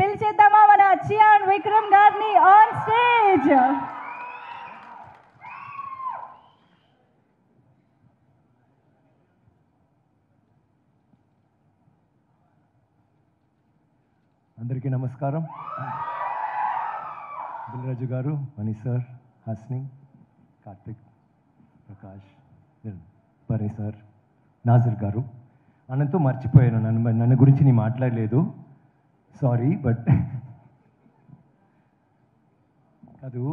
పిలిచేద్దామా మన చియాన్ విక్రమ్ గారిని on stage అందరికీ నమస్కారం దిల్రాజు గారు మణి సార్ హాస్ని కార్తిక్ ప్రకాష్ పరి సార్ నాజర్ గారు అనంతో మర్చిపోయాను నన్ను నన్ను గురించి నేను మాట్లాడలేదు సారీ బట్ కాదు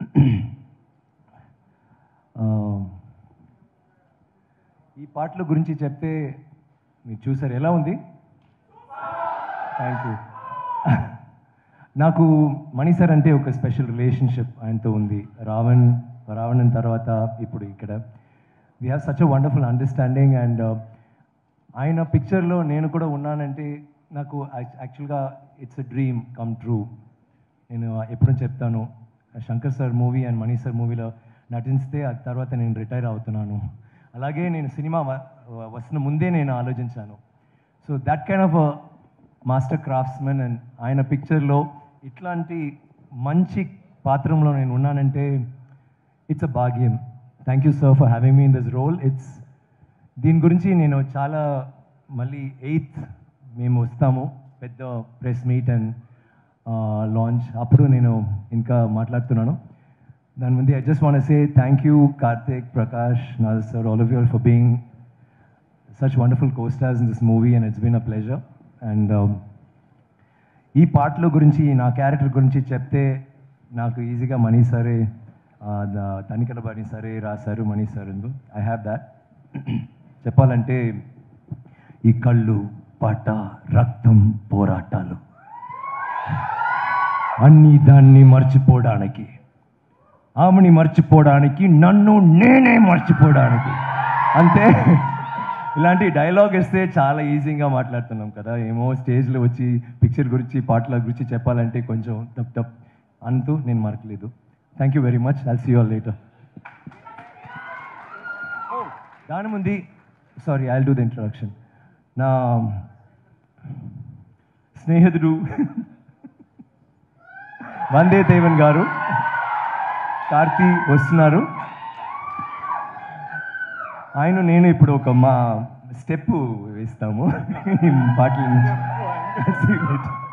ఆ, ఈ పాటల గురించి చెప్తే మీరు చూసారు ఎలా ఉంది థ్యాంక్ యూ నాకు మణి సార్ అంటే ఒక స్పెషల్ రిలేషన్షిప్ ఆయనతో ఉంది రావణ్ రావణన్ తర్వాత ఇప్పుడు ఇక్కడ we have such a wonderful understanding and ఆయన పిక్చర్లో నేను కూడా ఉన్నానంటే నాకు యాక్చువల్గా it's a dream come true నేను ఎప్పుడూ చెప్తాను Shankar sir movie and Mani sir మూవీలో నటిస్తే ఆ తర్వాత నేను రిటైర్ అవుతున్నాను అలాగే నేను సినిమా వ- వస్తున్న ముందే నేను ఆలోచించాను so that kind of master craftsmen and ఆయన పిక్చర్లో ఇట్లాంటి మంచి పాత్రంలో నేను ఉన్నానంటే ఇట్స్ అ భాగ్యం thank you sir for having me in this role it's దీని గురించి నేను చాలా మళ్ళీ ఎయిత్ మేము వస్తాము పెద్ద ప్రెస్ మీట్ అండ్ లాంచ్ అప్పుడు నేను ఇంకా మాట్లాడుతున్నాను దాని ముందు I just want say thank you Karthik Prakash నాజ్ sir all of your for being such wonderful co-stars in this movie and it's been a pleasure. And um, ఈ పాటల గురించి నా క్యారెక్టర్ గురించి చెప్తే నాకు ఈజీగా మనీ సరే తనికల బని సరే రాశారు మనీ సార్ ఎందు ఐ హ్యావ్ దాట్ చెప్పాలంటే ఈ కళ్ళు పాట రక్తం పోరాటాలు అన్ని దాన్ని మర్చిపోవడానికి ఆమెని మర్చిపోవడానికి నన్ను నేనే మర్చిపోవడానికి అంతే ఇలాంటి డైలాగ్ ఇస్తే చాలా ఈజీగా మాట్లాడుతున్నాం కదా ఏమో స్టేజ్లో వచ్చి పిక్చర్ గురించి పాటల గురించి చెప్పాలంటే కొంచెం తప్ తప్ అంటూ నేను మరకలేదు thank you very much I'll see all later దాని ముందు sorry I do the introduction నా స్నేహితుడు వందే దేవన్ గారు కార్తీ వస్తున్నారు ఆయన నేను ఇప్పుడు ఒక మా స్టెప్ వేస్తాము ఈ పాటల నుంచి